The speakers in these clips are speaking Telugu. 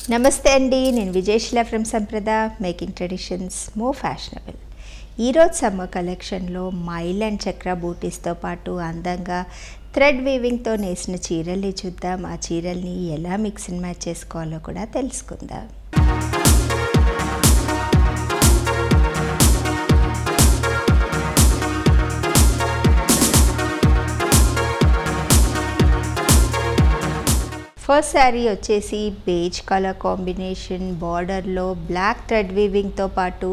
నమస్తే అండి నేను విజయశిల ఫ్రమ్ సంప్రద మేకింగ్ ట్రెడిషన్స్ మోర్ ఫ్యాషనబుల్ ఈరోజు సమ్మర్ కలెక్షన్లో మైల్ అండ్ చక్ర బూటీస్తో పాటు అందంగా థ్రెడ్ వీవింగ్తో నేసిన చీరల్ని చూద్దాం ఆ చీరల్ని ఎలా మిక్స్ అండ్ మ్యాచ్ చేసుకోవాలో కూడా తెలుసుకుందాం ఫస్ట్ శారీ వచ్చేసి బేజ్ కలర్ కాంబినేషన్ బార్డర్లో బ్లాక్ థ్రెడ్ వీవింగ్తో పాటు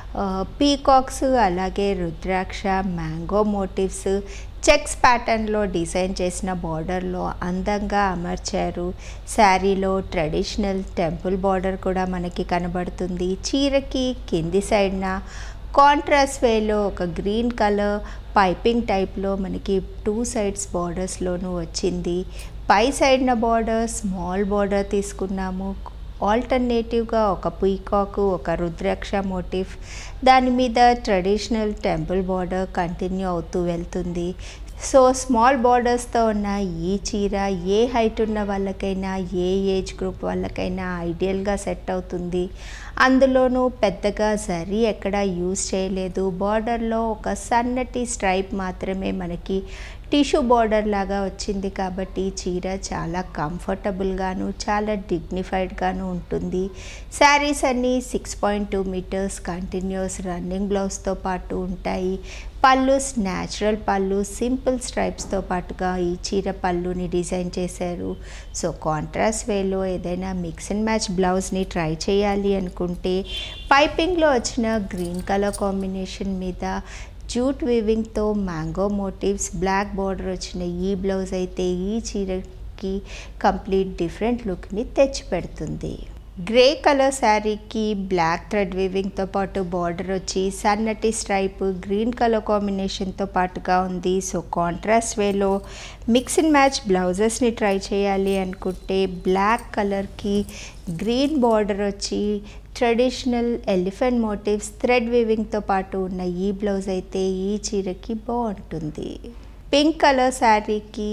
పీకాక్స్ అలాగే రుద్రాక్ష మ్యాంగో మోటివ్స్ చెక్స్ ప్యాటర్న్లో డిజైన్ చేసిన బార్డర్లో అందంగా అమర్చారు శారీలో ట్రెడిషనల్ టెంపుల్ బార్డర్ కూడా మనకి కనబడుతుంది చీరకి కింది సైడ్న కాంట్రాస్ట్ వేలో ఒక గ్రీన్ కలర్ పైపింగ్ టైప్లో మనకి టూ సైడ్స్ బార్డర్స్లోనూ వచ్చింది పై సైడ్న బార్డర్ స్మాల్ బార్డర్ తీసుకున్నాము ఆల్టర్నేటివ్గా ఒక పీకాకు ఒక రుద్రాక్ష మోటివ్ దాని మీద ట్రెడిషనల్ టెంపుల్ బార్డర్ కంటిన్యూ అవుతూ వెళ్తుంది సో స్మాల్ బార్డర్స్తో ఉన్న ఈ చీర ఏ హైట్ ఉన్న వాళ్ళకైనా ఏ ఏజ్ గ్రూప్ వాళ్ళకైనా ఐడియల్గా సెట్ అవుతుంది అందులోనూ పెద్దగా జరీ ఎక్కడ యూజ్ చేయలేదు బార్డర్లో ఒక సన్నటి స్ట్రైప్ మాత్రమే మనకి టిష్యూ బార్డర్ లాగా వచ్చింది కాబట్టి చీర చాలా కంఫర్టబుల్గాను చాలా డిగ్నిఫైడ్గాను ఉంటుంది శారీస్ అన్నీ six point two metres continuous running బ్లౌజ్తో పాటు ఉంటాయి పళ్ళు న్యాచురల్ పళ్ళు సింపుల్ స్ట్రైప్స్తో పాటుగా ఈ చీర పళ్ళుని డిజైన్ చేశారు సో కాంట్రాస్ట్ వేలో ఏదైనా మిక్స్ అండ్ మ్యాచ్ బ్లౌజ్ని ట్రై చేయాలి అనుకుంటే పైపింగ్లో వచ్చిన గ్రీన్ కలర్ కాంబినేషన్ మీద జూట్ వీవింగ్తో మ్యాంగో మోటివ్స్ బ్లాక్ బార్డర్ వచ్చిన ఈ బ్లౌజ్ అయితే ఈ చీరకి కంప్లీట్ డిఫరెంట్ లుక్ని తెచ్చిపెడుతుంది గ్రే కలర్ శారీకి బ్లాక్ థ్రెడ్ వీవింగ్తో పాటు బార్డర్ వచ్చి సన్నటి స్ట్రైప్ గ్రీన్ కలర్ కాంబినేషన్తో పాటుగా ఉంది సో కాంట్రాస్ట్ వేలో మిక్స్ అండ్ మ్యాచ్ బ్లౌజెస్ని ట్రై చేయాలి అనుకుంటే బ్లాక్ కలర్కి గ్రీన్ బార్డర్ వచ్చి ట్రెడిషనల్ ఎలిఫెంట్ మోటివ్స్ థ్రెడ్ వీవింగ్తో పాటు ఉన్న ఈ బ్లౌజ్ అయితే ఈ చీరకి బాగుంటుంది పింక్ కలర్ శారీకి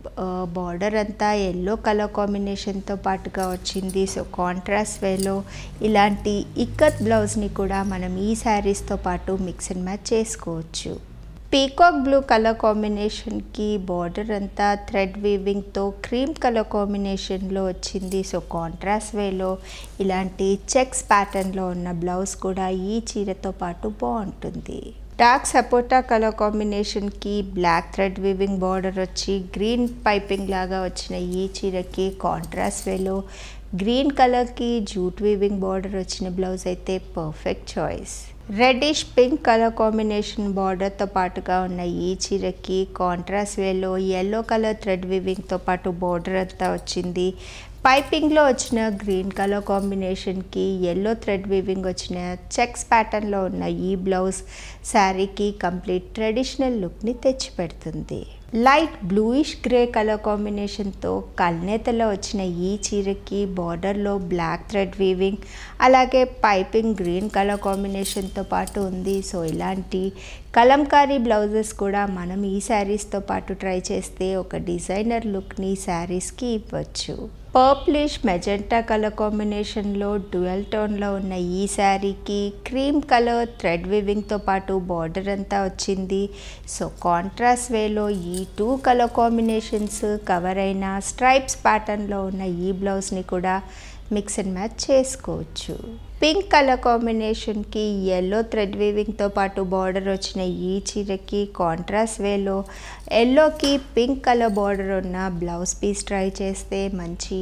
బార్డర్ అంతా ఎల్లో కలర్ కాంబినేషన్తో పాటుగా వచ్చింది సో కాంట్రాస్ట్ వేలో ఇలాంటి ఇక్కత్ బ్లౌజ్ని కూడా మనం ఈ శారీస్తో పాటు మిక్స్ అండ్ మ్యాచ్ చేసుకోవచ్చు పీకాక్ బ్లూ కలర్ కాంబినేషన్కి బార్డర్ అంతా థ్రెడ్ వీవింగ్తో క్రీమ్ కలర్ కాంబినేషన్లో వచ్చింది సో కాంట్రాస్ట్ వేలో ఇలాంటి చెక్స్ ప్యాటర్న్లో ఉన్న బ్లౌజ్ కూడా ఈ చీరతో పాటు బాగుంటుంది డార్క్ సపోటా కలర్ కాంబినేషన్కి బ్లాక్ థ్రెడ్ వీవింగ్ బార్డర్ వచ్చి గ్రీన్ పైపింగ్ లాగా వచ్చిన ఈ చీరకి కాంట్రాస్ట్ వేలో గ్రీన్ కలర్కి జూట్ వీవింగ్ బార్డర్ వచ్చిన బ్లౌజ్ అయితే perfect choice reddish pink colour combination బార్డర్తో పాటుగా ఉన్న ఈ చీరకి కాంట్రాస్ట్ వేలో ఎల్లో కలర్ థ్రెడ్ వీవింగ్తో పాటు బార్డర్ అంతా వచ్చింది పైపింగ్లో వచ్చిన గ్రీన్ కలర్ కాంబినేషన్కి ఎల్లో థ్రెడ్ వీవింగ్ వచ్చిన చెక్స్ ప్యాటర్న్లో ఉన్న ఈ బ్లౌజ్ శారీకి కంప్లీట్ ట్రెడిషనల్ లుక్ని తెచ్చిపెడుతుంది లైట్ బ్లూయిష్ గ్రే కలర్ కాంబినేషన్తో కల్నేతలో వచ్చిన ఈ చీరకి బార్డర్లో బ్లాక్ థ్రెడ్ వీవింగ్ అలాగే పైపింగ్ గ్రీన్ కలర్ కాంబినేషన్తో పాటు ఉంది సో ఇలాంటి కలంకారీ బ్లౌజెస్ కూడా మనం ఈ శారీస్తో పాటు ట్రై చేస్తే ఒక డిజైనర్ లుక్ని శారీస్కి ఇవ్వచ్చు పర్ప్లిష్ మెజెంటా కలర్ కాంబినేషన్లో డ్యుయల్ టోన్లో ఉన్న ఈ శారీకి క్రీమ్ కలర్ థ్రెడ్ వివింగ్తో పాటు బార్డర్ అంతా వచ్చింది సో కాంట్రాస్ట్ వేలో ఈ టూ కలర్ కాంబినేషన్స్ కవర్ అయిన స్ట్రైప్స్ ప్యాటర్న్లో ఉన్న ఈ బ్లౌజ్ని కూడా మిక్స్ అండ్ మ్యాచ్ చేసుకోవచ్చు పింక్ కలర్ కాంబినేషన్కి ఎల్లో థ్రెడ్ వీవింగ్తో పాటు బార్డర్ వచ్చిన ఈ చీరకి కాంట్రాస్ట్ వేలో ఎల్లోకి పింక్ కలర్ బార్డర్ ఉన్న బ్లౌజ్ పీస్ ట్రై చేస్తే మంచి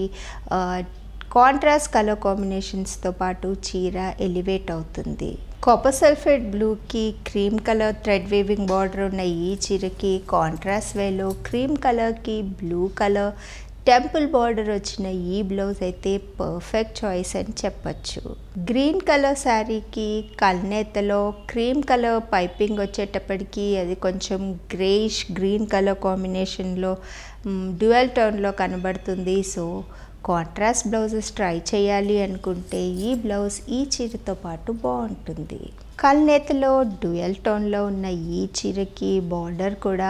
కాంట్రాస్ట్ కలర్ కాంబినేషన్స్తో పాటు చీర ఎలివేట్ అవుతుంది కాపర్ సల్ఫేట్ బ్లూకి cream colour thread weaving border ఉన్న ఈ చీరకి కాంట్రాస్ట్ వేలో క్రీమ్ కలర్కి బ్లూ కలర్ టెంపుల్ బార్డర్ వచ్చిన ఈ బ్లౌజ్ అయితే పర్ఫెక్ట్ చాయిస్ అని చెప్పచ్చు గ్రీన్ కలర్ శారీకి కల్నేతలో క్రీమ్ కలర్ పైపింగ్ వచ్చేటప్పటికి అది కొంచెం గ్రేయిష్ గ్రీన్ కలర్ కాంబినేషన్లో డ్యూయల్ టోన్లో కనబడుతుంది సో కాంట్రాస్ట్ బ్లౌజెస్ ట్రై చేయాలి అనుకుంటే ఈ బ్లౌజ్ ఈ చీరతో పాటు బాగుంటుంది కల్నేతలో డ్యూయల్ టోన్లో ఉన్న ఈ చీరకి బార్డర్ కూడా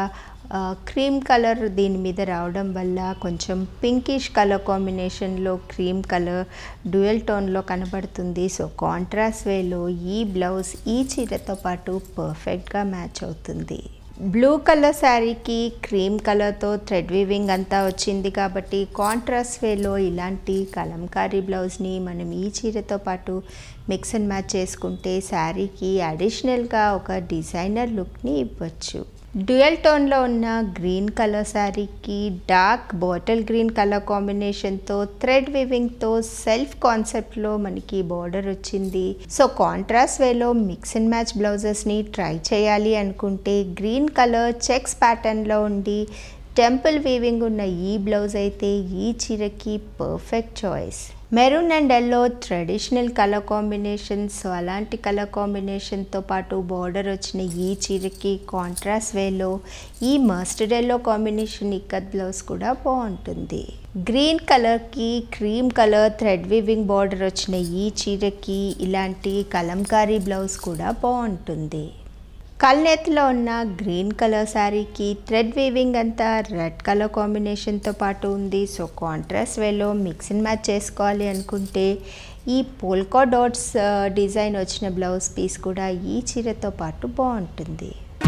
క్రీమ్ కలర్ దీని మీద రావడం వల్ల కొంచెం పింకిష్ కలర్ కాంబినేషన్లో క్రీమ్ కలర్ డ్యూయల్ టోన్లో కనబడుతుంది సో కాంట్రాస్ట్ వేలో ఈ బ్లౌజ్ ఈ చీరతో పాటు పర్ఫెక్ట్గా మ్యాచ్ అవుతుంది బ్లూ కలర్ శారీకి క్రీమ్ కలర్తో థ్రెడ్ వీవింగ్ అంతా వచ్చింది కాబట్టి కాంట్రాస్ట్ వేలో ఇలాంటి కలంకారీ బ్లౌజ్ని మనం ఈ చీరతో పాటు మిక్స్ అండ్ మ్యాచ్ చేసుకుంటే శారీకి అడిషనల్గా ఒక డిజైనర్ లుక్ని ఇవ్వచ్చు డ్యూయల్ టోన్లో ఉన్న గ్రీన్ కలర్ శారీకి డార్క్ బాటిల్ గ్రీన్ కలర్ కాంబినేషన్తో థ్రెడ్ వివింగ్తో సెల్ఫ్ కాన్సెప్ట్లో మనకి బార్డర్ వచ్చింది సో కాంట్రాస్ట్ వేలో మిక్స్ అండ్ మ్యాచ్ బ్లౌజెస్ని ట్రై చేయాలి అనుకుంటే గ్రీన్ కలర్ చెక్స్ ప్యాటర్న్లో ఉండి టెంపుల్ వీవింగ్ ఉన్న ఈ బ్లౌజ్ అయితే ఈ చీరకి perfect choice maroon and yellow traditional colour combination so అలాంటి కలర్ కాంబినేషన్తో పాటు బార్డర్ వచ్చిన ఈ చీరకి కాంట్రాస్ట్ వేలో ఈ mustard yellow combination ikat blouse కూడా బాగుంటుంది గ్రీన్ కలర్కి cream colour thread weaving border వచ్చిన ఈ చీరకి ఇలాంటి కలంకారీ బ్లౌజ్ కూడా బాగుంటుంది కల్నేత్లో ఉన్న గ్రీన్ కలర్ శారీకి థ్రెడ్ వీవింగ్ అంతా రెడ్ కలర్ కాంబినేషన్తో పాటు ఉంది సో కాంట్రాస్ట్ వేలో మిక్స్ అండ్ మ్యాచ్ చేసుకోవాలి అనుకుంటే ఈ పోల్కా డాట్స్ డిజైన్ వచ్చిన బ్లౌజ్ పీస్ కూడా ఈ చీరతో పాటు బాగుంటుంది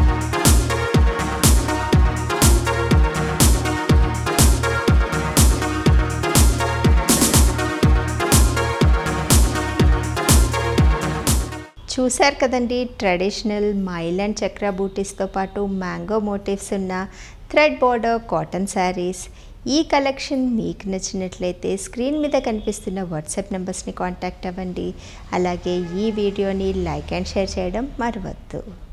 చూశారు కదండి ట్రెడిషనల్ మైల్ అండ్ చక్ర బూటీస్తో పాటు మ్యాంగో మోటివ్స్ ఉన్న థ్రెడ్ బోర్డర్ కాటన్ శారీస్ ఈ కలెక్షన్ మీకు నచ్చినట్లయితే స్క్రీన్ మీద కనిపిస్తున్న వాట్సాప్ నెంబర్స్ని కాంటాక్ట్ అవ్వండి అలాగే ఈ వీడియోని లైక్ అండ్ షేర్ చేయడం మరవద్దు